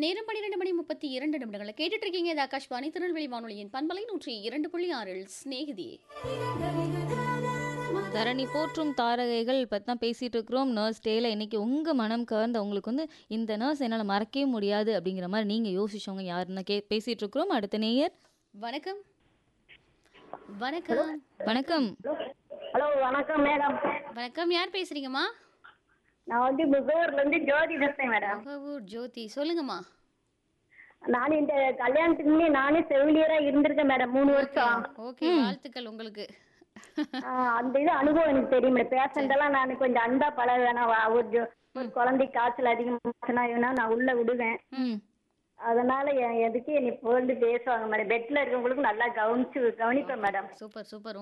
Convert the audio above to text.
நேரம் பன்னிரெண்டு மணி முப்பத்தி இரண்டு நிமிடங்களை கேட்டுட்டு இருக்கீங்க இது ஆகாஷ்வாணி திருநெல்வேலி வானொலியின் பண்பலை நூற்றி இரண்டு புள்ளி ஆறில் ஸ்நேகிதி தரணி போற்றும் தாரகைகள் பற்றி தான் பேசிகிட்டு இருக்கிறோம் நர்ஸ் டேல இன்னைக்கு உங்கள் மனம் கவர்ந்த உங்களுக்கு வந்து இந்த நர்ஸ் என்னால் மறக்கவே முடியாது அப்படிங்கிற மாதிரி நீங்கள் யோசிச்சவங்க யாருன்னு கே பேசிகிட்டு இருக்கிறோம் அடுத்த நேயர் வணக்கம் வணக்கம் வணக்கம் ஹலோ வணக்கம் மேடம் வணக்கம் யார் பேசுறீங்கம்மா நான் வந்து முகவூர்ல இருந்து ஜோதி பேசுறேன் மேடம் முகவூர் ஜோதி சொல்லுங்கம்மா நான் இந்த கல்யாணத்துக்கு முன்னே நானே செவிலியரா இருந்திருக்கேன் மேடம் மூணு வருஷம் ஓகே வாழ்த்துக்கள் உங்களுக்கு ஆ, அந்த இது அனுபவம் எனக்கு தெரியும் மேடம் பேஷண்ட் எல்லாம் நான் கொஞ்சம் அன்பா பழகுவேன் நான் வா- ஒரு ஜோ- ஒரு குழந்தை காய்ச்சல் அதிகமாச்சுன்னா இவனா நான் உள்ள விடுவேன் ம் அதனால எ- எதுக்கு என்னை புகழ்ந்து பேசுவாங்க மேடம் பெட்ல இருக்கவங்களுக்கு நல்லா கவனிச்சு கவனிப்பேன் மேடம் சூப்பர் சூப்பர்